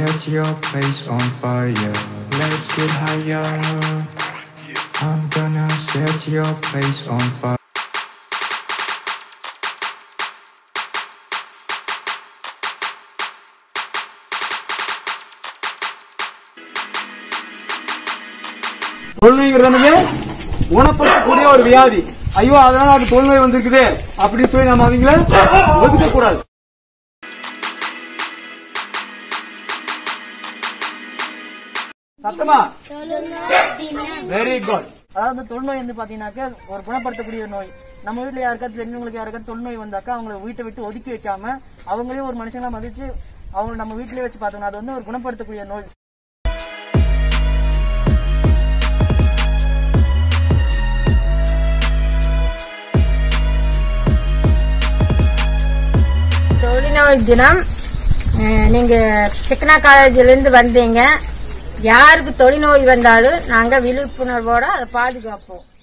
set your place on fire. Let's get higher. I'm gonna set your place on fire. தொழுநோய்ங்கிறது குணப்படுத்தக்கூடிய ஒரு வியாதி ஐயோ அதனால அது தொழுநோய் வந்திருக்குது அப்படின்னு சொல்லி நம்ம அவங்கள ஒதுக்க கூடாது சத்தமா வெரி குட் அதாவது தொழுநோய் வந்து பாத்தீங்கன்னாக்க ஒரு குணப்படுத்தக்கூடிய நோய் நம்ம வீட்டுல யாருக்காவது தெரிஞ்சவங்களுக்கு யாருக்காவது தொழுநோய் வந்தாக்கா அவங்கள வீட்டை விட்டு ஒதுக்கி வைக்காம அவங்களே ஒரு மனுஷங்களா மதிச்சு அவங்க நம்ம வீட்டிலேயே வச்சு பார்த்தோம்னா அது வந்து ஒரு குணப்படுத்தக்கூடிய நோய் தொழில்நோய் தினம் அஹ், நீங்க சிக்கனா காலேஜ்ல இருந்து வந்தீங்க யாருக்கு தொழில்நோய் வந்தாலும் நாங்க விழிப்புணர்வோட அதை பாதுகாப்போம்